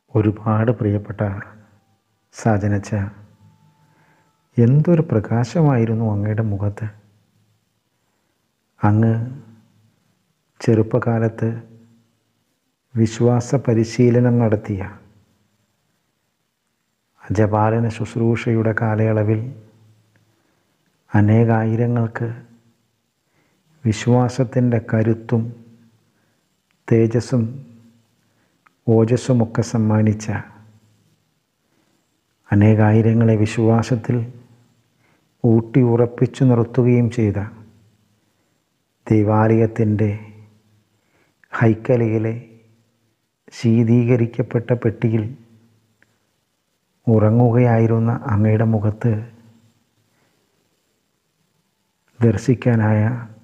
ഒരുപാട് പ്രിയപ്പെട്ട സാജനച്ച എന്തൊരു പ്രകാശമായിരുന്നു അങ്ങയുടെ മുഖത്ത് അങ്ങ് ചെറുപ്പകാലത്ത് വിശ്വാസ പരിശീലനം നടത്തിയ അജപാലന ശുശ്രൂഷയുടെ കാലയളവിൽ അനേകായിരങ്ങൾക്ക് വിശ്വാസത്തിൻ്റെ കരുത്തും തേജസ്സും ഓജസ്സുമൊക്കെ സമ്മാനിച്ച അനേകായിരങ്ങളെ വിശ്വാസത്തിൽ ഊട്ടി ഉറപ്പിച്ചു നിർത്തുകയും ചെയ്ത ദൈവാലയത്തിൻ്റെ ഹൈക്കലയിലെ ശീതീകരിക്കപ്പെട്ട പെട്ടിയിൽ ഉറങ്ങുകയായിരുന്ന അങ്ങയുടെ മുഖത്ത് ദർശിക്കാനായ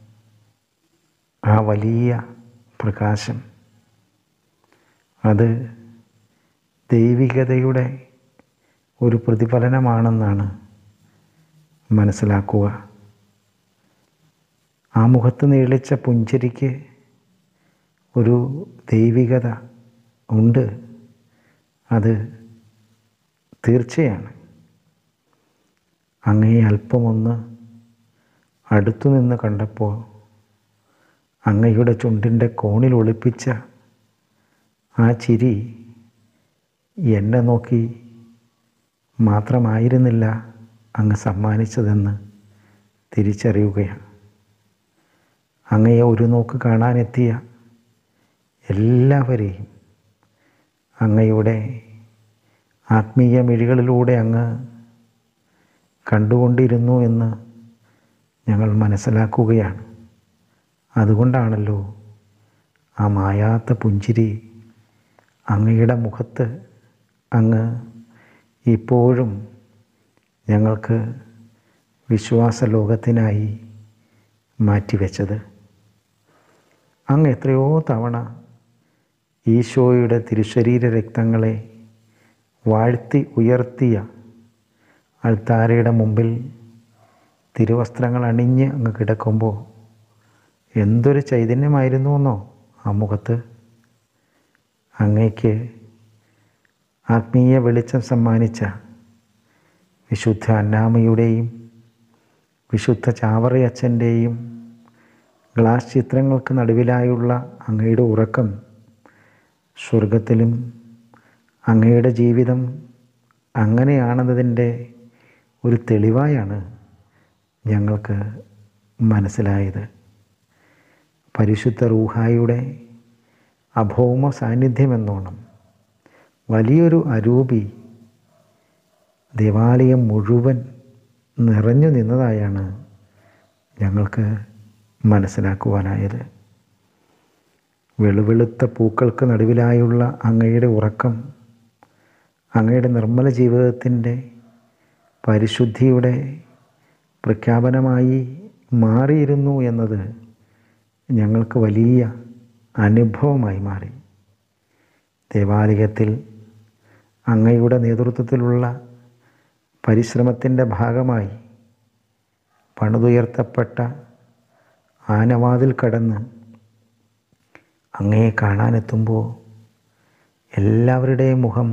ആ വലിയ പ്രകാശം അത് ദൈവികതയുടെ ഒരു പ്രതിഫലനമാണെന്നാണ് മനസ്സിലാക്കുക ആ മുഖത്ത് നീളിച്ച പുഞ്ചിരിക്ക് ഒരു ദൈവികത ഉണ്ട് അത് തീർച്ചയാണ് അങ്ങയെ അല്പമൊന്ന് അടുത്തു നിന്ന് കണ്ടപ്പോൾ അങ്ങയുടെ ചുണ്ടിൻ്റെ കോണിൽ ഒളിപ്പിച്ച ആ ചിരി എന്നെ നോക്കി മാത്രമായിരുന്നില്ല അങ്ങ് സമ്മാനിച്ചതെന്ന് തിരിച്ചറിയുകയാണ് അങ്ങയെ ഒരു നോക്ക് കാണാനെത്തിയ എല്ലാവരെയും അങ്ങയുടെ ആത്മീയ മിഴികളിലൂടെ അങ്ങ് കണ്ടുകൊണ്ടിരുന്നു എന്ന് ഞങ്ങൾ മനസ്സിലാക്കുകയാണ് അതുകൊണ്ടാണല്ലോ ആ മായാത്ത പുഞ്ചിരി അങ്ങയുടെ മുഖത്ത് അങ്ങ് ഇപ്പോഴും ഞങ്ങൾക്ക് വിശ്വാസ ലോകത്തിനായി മാറ്റിവെച്ചത് അങ്ങ് എത്രയോ തവണ ഈശോയുടെ തിരുശരീര രക്തങ്ങളെ വാഴ്ത്തി ഉയർത്തിയ അൾത്താരയുടെ മുമ്പിൽ തിരുവസ്ത്രങ്ങൾ അണിഞ്ഞ് അങ്ങ് കിടക്കുമ്പോൾ എന്തൊരു ചൈതന്യമായിരുന്നു എന്നോ ആ മുഖത്ത് അങ്ങയ്ക്ക് ആത്മീയ വെളിച്ചം സമ്മാനിച്ച വിശുദ്ധ അന്നാമയുടെയും വിശുദ്ധ ചാവറയച്ഛൻ്റെയും ഗ്ലാസ് ചിത്രങ്ങൾക്ക് നടുവിലായുള്ള അങ്ങയുടെ ഉറക്കം സ്വർഗത്തിലും അങ്ങയുടെ ജീവിതം അങ്ങനെയാണെന്നതിൻ്റെ ഒരു തെളിവായാണ് ഞങ്ങൾക്ക് മനസ്സിലായത് പരിശുദ്ധ റൂഹായുടെ അഭൗമ സാന്നിധ്യമെന്നോണം വലിയൊരു അരൂപി ദേവാലയം മുഴുവൻ നിറഞ്ഞു നിന്നതായാണ് ഞങ്ങൾക്ക് മനസ്സിലാക്കുവാനായത് വെളുവെളുത്ത പൂക്കൾക്ക് നടുവിലായുള്ള അങ്ങയുടെ ഉറക്കം അങ്ങയുടെ നിർമ്മല ജീവിതത്തിൻ്റെ പരിശുദ്ധിയുടെ പ്രഖ്യാപനമായി മാറിയിരുന്നു എന്നത് ഞങ്ങൾക്ക് വലിയ അനുഭവമായി മാറി ദേവാലയത്തിൽ അങ്ങയുടെ നേതൃത്വത്തിലുള്ള പരിശ്രമത്തിൻ്റെ ഭാഗമായി പണിതുയർത്തപ്പെട്ട ആനവാതിൽ കടന്ന് അങ്ങയെ കാണാനെത്തുമ്പോൾ എല്ലാവരുടെയും മുഖം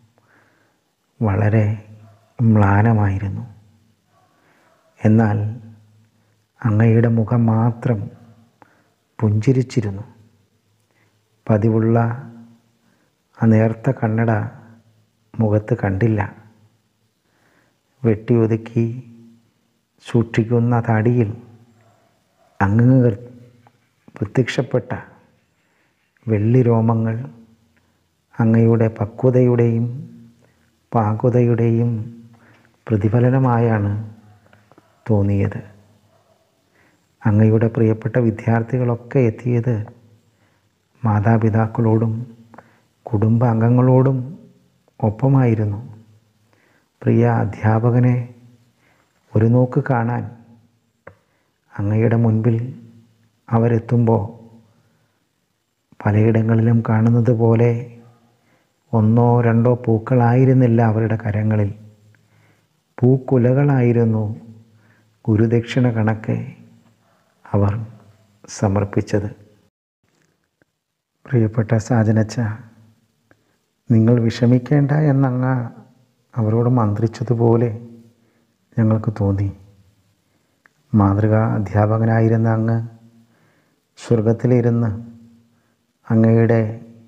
വളരെ മ്ലാനമായിരുന്നു എന്നാൽ അങ്ങയുടെ മുഖം മാത്രം പുഞ്ചിരിച്ചിരുന്നു പതിവുള്ള ആ നേർത്ത കണ്ണട മുഖത്ത് കണ്ടില്ല വെട്ടിയൊതുക്കി സൂക്ഷിക്കുന്ന തടിയിൽ അങ്ങ് പ്രത്യക്ഷപ്പെട്ട വെള്ളി രോമങ്ങൾ അങ്ങയുടെ പക്വതയുടെയും പാകുതയുടെയും പ്രതിഫലനമായാണ് തോന്നിയത് അങ്ങയുടെ പ്രിയപ്പെട്ട വിദ്യാർത്ഥികളൊക്കെ എത്തിയത് മാതാപിതാക്കളോടും കുടുംബാംഗങ്ങളോടും ഒപ്പമായിരുന്നു പ്രിയ അധ്യാപകനെ ഒരു നോക്ക് കാണാൻ അങ്ങയുടെ മുൻപിൽ അവരെത്തുമ്പോൾ പലയിടങ്ങളിലും കാണുന്നത് പോലെ ഒന്നോ രണ്ടോ പൂക്കളായിരുന്നില്ല അവരുടെ കരങ്ങളിൽ പൂക്കുലകളായിരുന്നു ഗുരുദക്ഷിണ കണക്കെ അവർ സമർപ്പിച്ചത് പ്രിയപ്പെട്ട സാജനച്ച നിങ്ങൾ വിഷമിക്കേണ്ട എന്നങ്ങ് അവരോട് മന്ത്രിച്ചതുപോലെ ഞങ്ങൾക്ക് തോന്നി മാതൃകാ അധ്യാപകനായിരുന്ന അങ്ങ് സ്വർഗത്തിലിരുന്ന് അങ്ങയുടെ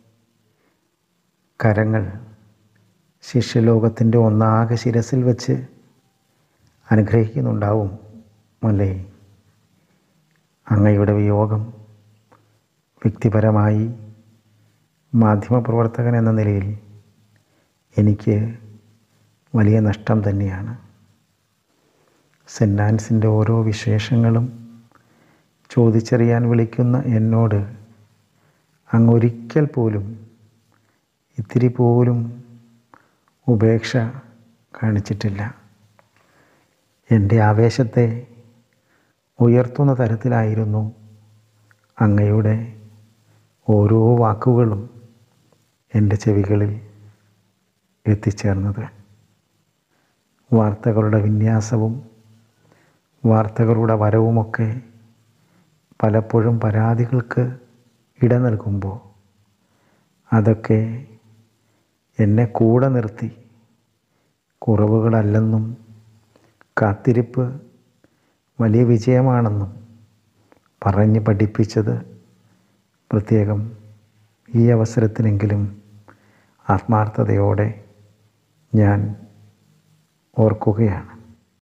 കരങ്ങൾ ശിഷ്യലോകത്തിൻ്റെ ഒന്നാകെ ശിരസിൽ വെച്ച് അനുഗ്രഹിക്കുന്നുണ്ടാവും അല്ലേ അങ്ങയുടെ വിയോഗം വ്യക്തിപരമായി മാധ്യമപ്രവർത്തകൻ എന്ന നിലയിൽ എനിക്ക് വലിയ നഷ്ടം തന്നെയാണ് സെൻറ്റ് ആൻസിൻ്റെ ഓരോ വിശേഷങ്ങളും ചോദിച്ചറിയാൻ വിളിക്കുന്ന എന്നോട് അങ്ങൊരിക്കൽ പോലും ഇത്തിരി പോലും ഉപേക്ഷ കാണിച്ചിട്ടില്ല എൻ്റെ ആവേശത്തെ ഉയർത്തുന്ന തരത്തിലായിരുന്നു അങ്ങയുടെ ഓരോ വാക്കുകളും എൻ്റെ ചെവികളിൽ എത്തിച്ചേർന്നത് വാർത്തകളുടെ വിന്യാസവും വാർത്തകളുടെ വരവുമൊക്കെ പലപ്പോഴും പരാതികൾക്ക് ഇട നൽകുമ്പോൾ അതൊക്കെ എന്നെ കൂടെ നിർത്തി കുറവുകളല്ലെന്നും കാത്തിരിപ്പ് വലിയ വിജയമാണെന്നും പറഞ്ഞ് പഠിപ്പിച്ചത് പ്രത്യേകം ഈ അവസരത്തിനെങ്കിലും ആത്മാർത്ഥതയോടെ ഞാൻ ഓർക്കുകയാണ്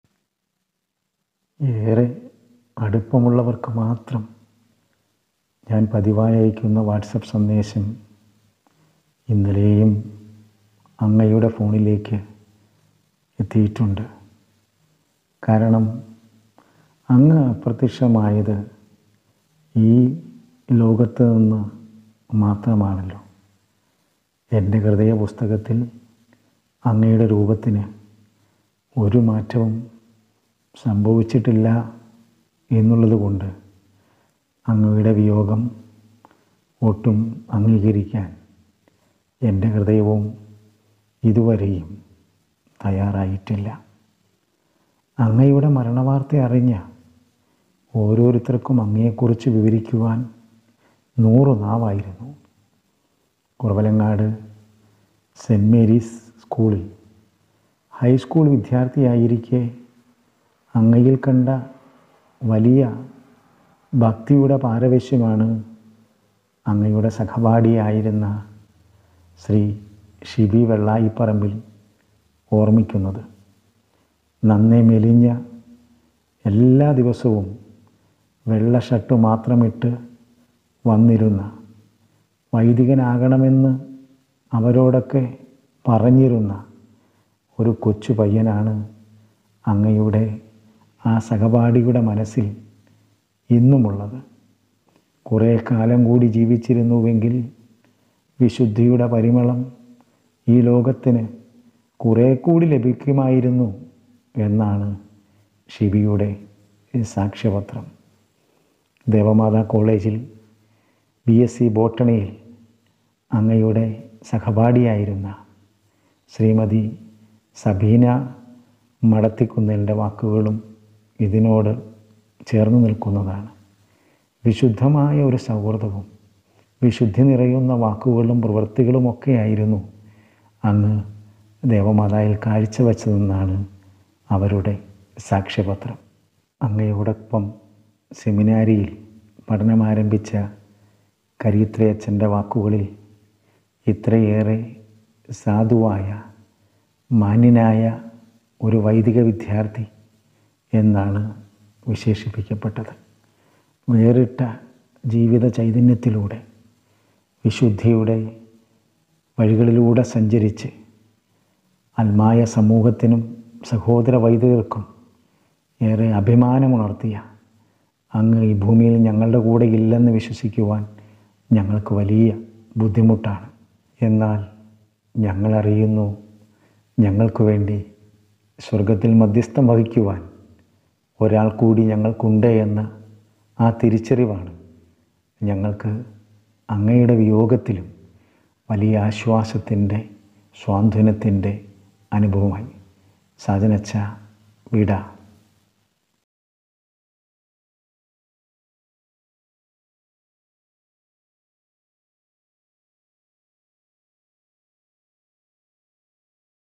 ഏറെ അടുപ്പമുള്ളവർക്ക് മാത്രം ഞാൻ പതിവായി അയക്കുന്ന വാട്സപ്പ് സന്ദേശം ഇന്നലെയും അങ്ങയുടെ ഫോണിലേക്ക് എത്തിയിട്ടുണ്ട് കാരണം അങ്ങ് അപ്രത്യക്ഷമായത് ഈ ലോകത്ത് നിന്ന് മാത്രമാണല്ലോ എൻ്റെ ഹൃദയ പുസ്തകത്തിൽ അങ്ങയുടെ രൂപത്തിന് ഒരു മാറ്റവും സംഭവിച്ചിട്ടില്ല എന്നുള്ളത് കൊണ്ട് അങ്ങയുടെ വിയോഗം ഒട്ടും അംഗീകരിക്കാൻ എൻ്റെ ഹൃദയവും ഇതുവരെയും തയ്യാറായിട്ടില്ല അങ്ങയുടെ മരണവാർത്ത അറിഞ്ഞ ഓരോരുത്തർക്കും അങ്ങയെക്കുറിച്ച് വിവരിക്കുവാൻ നൂറ് നാവായിരുന്നു കുറവലങ്ങാട് സെൻറ്റ് മേരീസ് സ്കൂളിൽ ഹൈസ്കൂൾ വിദ്യാർത്ഥിയായിരിക്കെ അങ്ങയിൽ കണ്ട വലിയ ഭക്തിയുടെ പാരവശ്യമാണ് അങ്ങയുടെ സഹപാഠിയായിരുന്ന ശ്രീ ഷിബി വെള്ളായിപ്പറമ്പിൽ ഓർമ്മിക്കുന്നത് നന്നേ മെലിഞ്ഞ എല്ലാ ദിവസവും വെള്ള ഷർട്ട് മാത്രമിട്ട് വന്നിരുന്ന വൈദികനാകണമെന്ന് അവരോടൊക്കെ പറഞ്ഞിരുന്ന ഒരു കൊച്ചു പയ്യനാണ് അങ്ങയുടെ ആ സഹപാഠിയുടെ മനസ്സിൽ ഇന്നുമുള്ളത് കുറേ കാലം കൂടി ജീവിച്ചിരുന്നുവെങ്കിൽ വിശുദ്ധിയുടെ പരിമളം ഈ ലോകത്തിന് കുറേ കൂടി ലഭിക്കുമായിരുന്നു എന്നാണ് ഷിബിയുടെ സാക്ഷ്യപത്രം ദേവമാതാ കോളേജിൽ ബി എസ് സി ബോട്ടണിയിൽ അങ്ങയുടെ സഹപാഠിയായിരുന്ന ശ്രീമതി സബീന മടത്തിക്കുന്നലിൻ്റെ വാക്കുകളും ഇതിനോട് ചേർന്ന് നിൽക്കുന്നതാണ് വിശുദ്ധമായ ഒരു സൗഹൃദവും വിശുദ്ധി നിറയുന്ന വാക്കുകളും പ്രവൃത്തികളുമൊക്കെയായിരുന്നു അങ്ങ് ദേവമാതായിൽ കാഴ്ചവെച്ചതെന്നാണ് അവരുടെ സാക്ഷ്യപത്രം അങ്ങയോടൊപ്പം സെമിനാരിയിൽ പഠനമാരംഭിച്ച കരിത്രയച്ചൻ്റെ വാക്കുകളിൽ ഇത്രയേറെ സാധുവായ മാന്യനായ ഒരു വൈദിക വിദ്യാർത്ഥി എന്നാണ് വിശേഷിപ്പിക്കപ്പെട്ടത് വേറിട്ട ജീവിത ചൈതന്യത്തിലൂടെ വിശുദ്ധിയുടെ വഴികളിലൂടെ സഞ്ചരിച്ച് അൽമായ സമൂഹത്തിനും സഹോദര വൈദികർക്കും ഏറെ അഭിമാനമുണർത്തിയ അങ്ങ് ഈ ഭൂമിയിൽ ഞങ്ങളുടെ കൂടെ ഇല്ലെന്ന് വിശ്വസിക്കുവാൻ ഞങ്ങൾക്ക് വലിയ ബുദ്ധിമുട്ടാണ് എന്നാൽ ഞങ്ങളറിയുന്നു ഞങ്ങൾക്ക് വേണ്ടി സ്വർഗത്തിൽ മധ്യസ്ഥം വഹിക്കുവാൻ ഒരാൾ കൂടി ഞങ്ങൾക്കുണ്ട് എന്ന ആ തിരിച്ചറിവാണ് ഞങ്ങൾക്ക് അങ്ങയുടെ വിയോഗത്തിലും വലിയ ആശ്വാസത്തിൻ്റെ സ്വാന്തനത്തിൻ്റെ അനുഭവമായി സാധനച്ച വിട